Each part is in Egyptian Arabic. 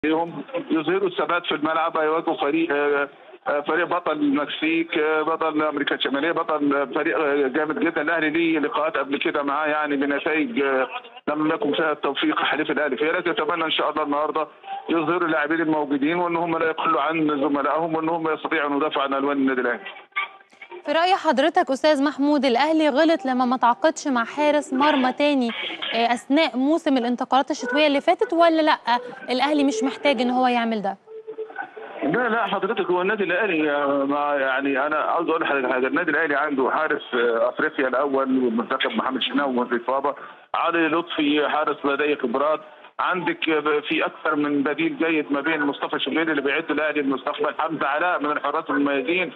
هم يظهروا الثبات في الملعب هيواجهوا فريق آه، آه، فريق بطل المكسيك آه، بطل امريكا الشماليه بطل فريق آه، جامد جدا الاهلي ليه لقاءات قبل كده معاه يعني بنتائج آه، لم يكن فيها التوفيق حليف الاهلي فيها لكن اتمنى ان شاء الله النهارده يظهروا اللاعبين الموجودين وان هم لا يقلوا عن زملائهم وان هم يستطيعوا ان يدافعوا عن الوان النادي الاهلي في رأي حضرتك أستاذ محمود الأهلي غلط لما ما تعاقدش مع حارس مرمى تاني آه، أثناء موسم الانتقالات الشتوية اللي فاتت ولا لأ الأهلي مش محتاج إن هو يعمل ده؟ لا لا حضرتك هو النادي الاهلي آه، ما يعني انا عاوز اقول لحضرتك حاجه النادي الاهلي عنده حارس آه، افريقيا الاول والمنتخب محمد شناوي والاصابه علي لطفي حارس لديه خبرات عندك آه، في اكثر من بديل جيد ما بين مصطفى شوبير اللي بيعد الاهلي المستقبل حمزه علاء من الحراس المميزين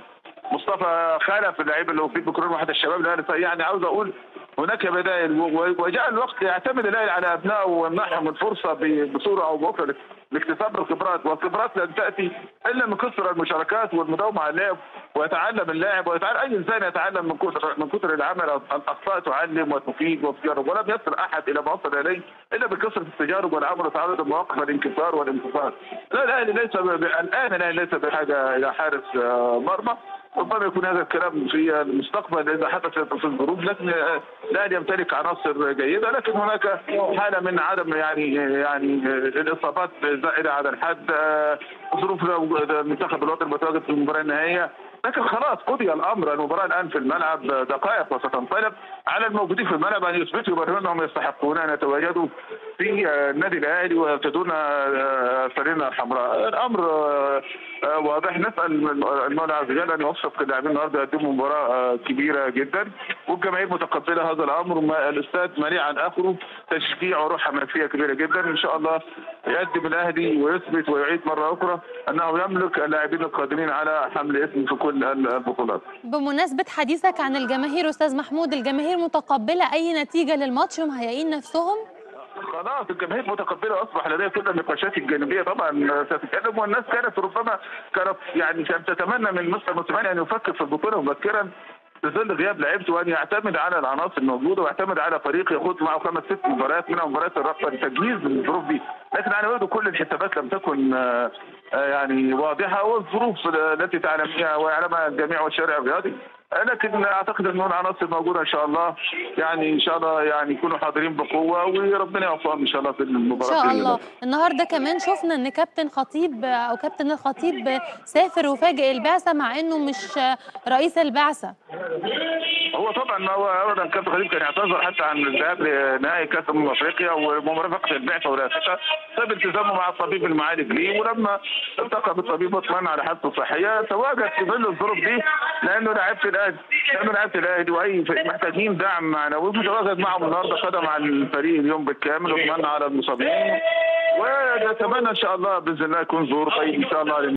مصطفى خلف اللعيب اللي هو في بكرون واحد الشباب الاهلي يعني عاوز اقول هناك بدائل و- وجاء الوقت يعتمد الاهلي على ابنائه ويمنحهم الفرصه ب- بصوره او باخرى لاكتساب الخبرات والخبرات لن تاتي الا من كثر المشاركات والمداومه على اللعب ويتعلم اللاعب ويتعلم اي انسان يتعلم من كثر من كثر العمل الاخطاء تعلم وتفيد وتجرب ولم يصل احد الى ما وصل اليه الا بكثره التجارب والعمل وتعرض المواقف والانكسار والانتصار. لا الاهلي ليس ب- الان الاهلي ليس بحاجه الى حارس آه، مرمى ربما يكون هذا الكلام في المستقبل اذا حدثت في الظروف لكن آه، الاهلي يمتلك عناصر جيده لكن هناك حاله من عدم يعني يعني الاصابات زائده على الحد آه، ظروف المنتخب الوطني المتواجد في المباراه النهائيه لكن خلاص قضي الامر المباراه الان في الملعب دقائق وستنطلق على الموجودين في الملعب ان يثبتوا يبرهنوا انهم يستحقون ان يتواجدوا في آه، النادي الاهلي ويرتدون آه، الفانلة الحمراء الامر آه، آه، واضح نسال المولى عز وجل ان يوفق اللاعبين النهارده يقدموا مباراه آه، كبيره جدا والجماهير متقبله هذا الامر وما- الاستاد مليء عن اخره تشجيع وروح حماسيه كبيره جدا ان شاء الله يقدم الاهلي ويثبت ويعيد مره اخرى انه يملك اللاعبين القادرين على حمل اسم في كل البطولات بمناسبة حديثك عن الجماهير أستاذ محمود الجماهير متقبلة أي نتيجة للماتش ومهيئين نفسهم؟ خلاص الجماهير متقبله اصبح لديها كل النقاشات الجانبيه طبعا ستتكلم والناس كانت ربما كانت يعني كانت تتمنى من مستر موسيماني ان يفكر في البطوله مبكرا في ظل غياب لعيبته وان يعتمد على العناصر الموجوده ويعتمد على فريق يخوض معه خمس ست مباريات منها مباريات الرابطه لتجهيز للظروف دي، لكن انا برضه كل الحسابات لم تكن آه، آه، يعني واضحه والظروف التي تعلميها ويعلمها الجميع والشارع الرياضي لكن اعتقد ان العناصر موجوده ان شاء الله يعني ان شاء الله يعني يكونوا حاضرين بقوه وربنا يوفقهم ان شاء الله في إن المباراه شاء بإذن الله النهاردة كمان شفنا إن كابتن خطيب أو كابتن الخطيب سافر وفاجئ البعثة مع إنه مش رئيس البعثة هو طبعا ما هو ابدا كابتن خليل كان يعتذر حتى عن الذهاب لنهائي كاس امم افريقيا ومرافقه البعثه ورئاستها بسبب التزامه مع الطبيب المعالج ليه ولما التقى بالطبيب واطمن على حالته الصحيه تواجد في ظل الظروف دي لانه لعيبه الاهلي لانه لعيبه الاهلي واي فريق محتاجين دعم معنوي متواجد معهم النهارده قدم على الفريق اليوم بالكامل واطمن على المصابين ونتمنى ان شاء الله باذن الله يكون ظهور طيب ان شاء الله